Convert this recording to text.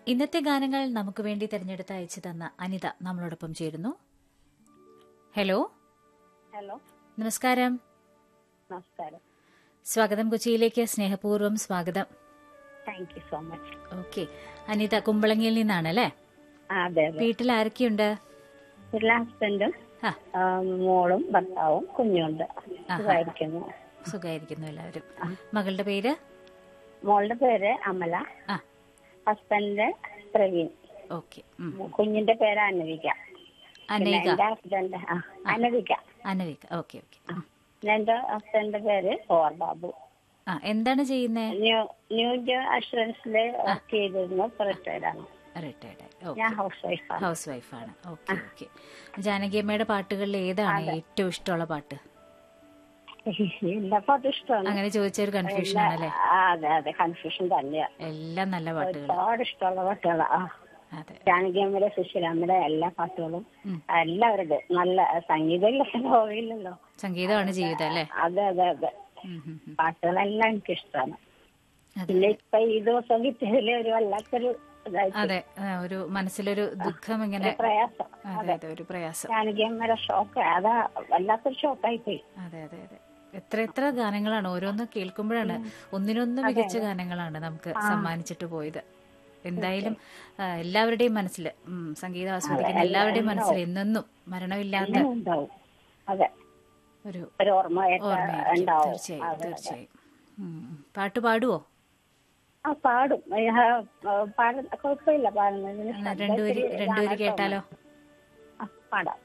ഇന്നത്തെ ഗാനങ്ങൾ നമുക്ക് വേണ്ടി തിരഞ്ഞെടുത്ത് അയച്ചു തന്ന അനിത നമ്മളോടൊപ്പം ചേരുന്നു ഹലോ ഹലോ നമസ്കാരം നമസ്കാരം സ്വാഗതം കൊച്ചിയിലേക്ക് സ്നേഹപൂർവ്വം സ്വാഗതം thank you so much okay Anitha കുമ്പളങ്ങിയിൽ നിന്നാണ് അല്ലേ അതെ അതെ വീട്ടിൽ ആരൊക്കെയുണ്ട് വീട്ടിലെ ഹസ്ബൻഡും ആ ആ, മോളും ഭർത്താവും കുഞ്ഞുണ്ട് സുഖമായിരിക്കുന്നു സുഖമായിരിക്കുന്നു എല്ലാവരും മകളുടെ പേര് മോളുടെ പേര് അമല ആ ഹസ്ബൻഡ് പ്രവീൺ ഓക്കെ കുഞ്ഞിന്റെ പേര് അനവിക പിന്നെ അനേക എന്റെ ഹസ്ബൻഡ് ആ അനവിക അനവിക ഓക്കെ ഓക്കെ പിന്നെ എന്റെ ഹസ്ബൻഡിന്റെ പേര് ഓർ ബാബു ആ എന്താണ് ചെയ്യുന്നേ ന്യൂ ന്യൂ അഷുറൻസിൽ വർക്ക് ചെയ്തിരുന്നു റിട്ടയർഡ് ആണ് റിട്ടയർഡ് ഓക്കെ ഞാൻ ഹൗസ് വൈഫാണ് ഹൗസ് വൈഫാണ് ഓക്കെ ഓക്കെ ജാനകിയമ്മയുടെ പാട്ടുകളിൽ ഏതാണ് ഏറ്റവും ഇഷ്ടമുള്ള പാട്ട് എല്ലാ പാട്ടും ഇഷ്ടമാണ് അങ്ങനെ ചോദിച്ച ഒരു കൺഫ്യൂഷൻ ആണല്ലേ ആ, അതെ അതെ കൺഫ്യൂഷൻ തന്നെയാ എല്ലാം നല്ല പാട്ടുകൾ ഒരുപാട് ഇഷ്ടമുള്ള പാട്ടുകളാ ആ അതെ ജാനകിയമ്മയുടെ സുശീലാമ്മയുടെ എല്ലാ പാട്ടുകളും ഉം. എല്ലാവരുടെ നല്ല സംഗീതമില്ലല്ലോ പോയില്ലല്ലോ സംഗീതമാണ് ജീവിതം അല്ലേ അതെ അതെ അതെ ഉം, ഉം, ഉം. പാട്ടുകളെല്ലാം എനിക്ക് ഇഷ്ടമാണ് അതെ പിന്നെ ഇപ്പൊ ഈ ദിവസം കിട്ടിയതില് ഒരു വല്ലാത്തൊരു ഇതായിട്ട് അതെ ആ, ഒരു മനസ്സിലൊരു ദുഃഖം ഇങ്ങനെ പ്രയാസം അതെ അതെ ഒരു പ്രയാസം ജാനകിയമ്മയുടെ ഷോക്ക് അതാ വല്ലാത്തൊരു ഷോക്കായി പോയി അതെ അതെ അതെ എത്ര എത്ര ഗാനങ്ങളാണ് ഓരോന്ന് കേൾക്കുമ്പോഴാണ് ഒന്നിനൊന്ന് മികച്ച ഗാനങ്ങളാണ് നമുക്ക് സമ്മാനിച്ചിട്ട് പോയത് എന്തായാലും ആ, എല്ലാവരുടെയും മനസ്സിൽ ഉം, സംഗീതം ആസ്വദിക്കുന്ന എല്ലാവരുടെയും മനസ്സിൽ എന്നെന്നും മരണമില്ലാത്ത അങ്ങനെ ഉണ്ടാവും അതെ ഒരു ഒരു ഓർമ്മയായിട്ട് ഓർമ്മയായിരിക്കും ഉണ്ടാവും തീർച്ചയായും അതെ, അതെ. തീർച്ചയായും ഉം. പാട്ട് പാടുവോ ആ പാടും പാടുന്ന കുഴപ്പമില്ല പാടുന്നതിന് എന്നാ രണ്ടുപേര് ശബ്ദത്തില് രണ്ടുപേര് ഇതാണ് കേട്ടാലോ ആ, പാടാം